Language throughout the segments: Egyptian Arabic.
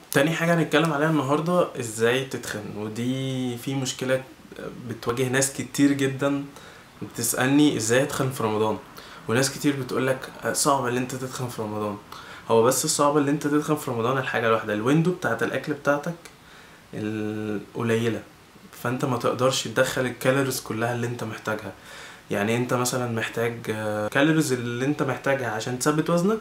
تاني حاجة هنتكلم عليها النهاردة ازاي تتخن ودي في مشكلة بتواجه ناس كتير جدا بتسألني ازاي اتخن في رمضان وناس كتير بتقولك صعب ان انت تتخن في رمضان هو بس الصعب ان انت تتخن في رمضان الحاجة الواحدة الويندو بتاعت الاكل بتاعتك القليلة فانت ما تقدرش تدخل الكالوريز كلها اللي انت محتاجها يعني انت مثلا محتاج كالوريز اللي انت محتاجها عشان تثبت وزنك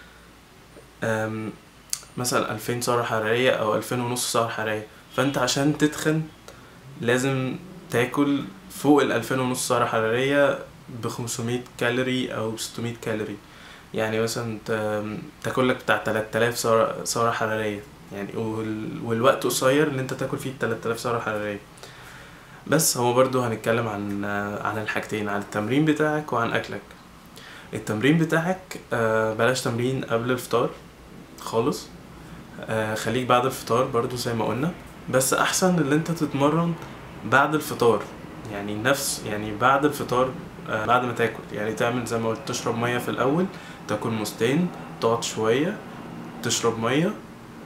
أم، مثلا ألفين سعرة حرارية أو ألفين ونص سعرة حرارية فأنت عشان تتخن لازم تاكل فوق الألفين ونص سعرة حرارية بخمسمية كالوري أو ستمية كالوري يعني مثلا ت- تاكل لك بتاع تلات آلاف سعرة سعرة حرارية يعني وال- والوقت قصير إن أنت تاكل فيه تلات آلاف سعرة حرارية بس هو برضو هنتكلم عن عن الحاجتين عن التمرين بتاعك وعن أكلك التمرين بتاعك آه، بلاش تمرين قبل الفطار خالص آه، خليك بعد الفطار برضو زي ما قلنا بس احسن ان انت تتمرن بعد الفطار يعني نفس يعني بعد الفطار آه، بعد ما تاكل يعني تعمل زي ما قلت تشرب ميه في الاول تاكل موزتين تقعد شويه تشرب ميه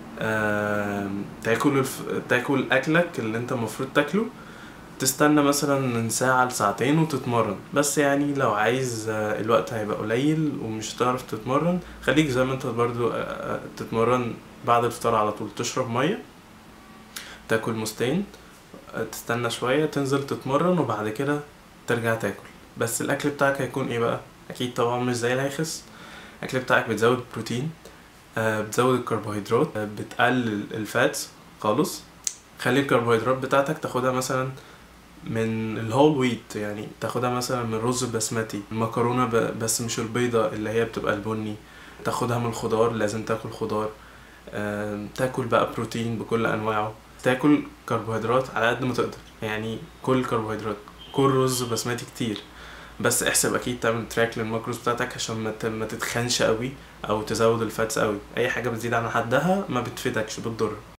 آم، تاكل الف... تاكل اكلك اللي انت المفروض تاكله تستنى مثلا من ساعة لساعتين وتتمرن بس يعني لو عايز آه، الوقت هيبقى قليل ومش هتعرف تتمرن خليك زي ما انت برضو آه، آه، تتمرن بعد الفطار على طول تشرب مية تاكل موزتين آه، تستنى شوية تنزل تتمرن وبعد كده ترجع تاكل بس الاكل بتاعك هيكون ايه بقى اكيد طبعا مش زي اللي هيخس الاكل بتاعك بتزود بروتين آه، بتزود الكربوهيدرات آه، بتقلل الفاتس خالص خلي الكربوهيدرات بتاعتك تاخدها مثلا من الهول ويت يعني تاخدها مثلا من رز بسمتي مكرونه ب... بس مش البيضه اللي هي بتبقى البني تاخدها من الخضار لازم تاكل خضار آم، تاكل بقى بروتين بكل انواعه تاكل كربوهيدرات على قد ما تقدر يعني كل كربوهيدرات كل رز بسمتي كتير بس احسب اكيد تعمل تراك للماكروز بتاعتك عشان ما ت- ما تتخنش قوي او تزود الفاتس قوي اي حاجه بتزيد عن حدها ما بتفيدكش بتضر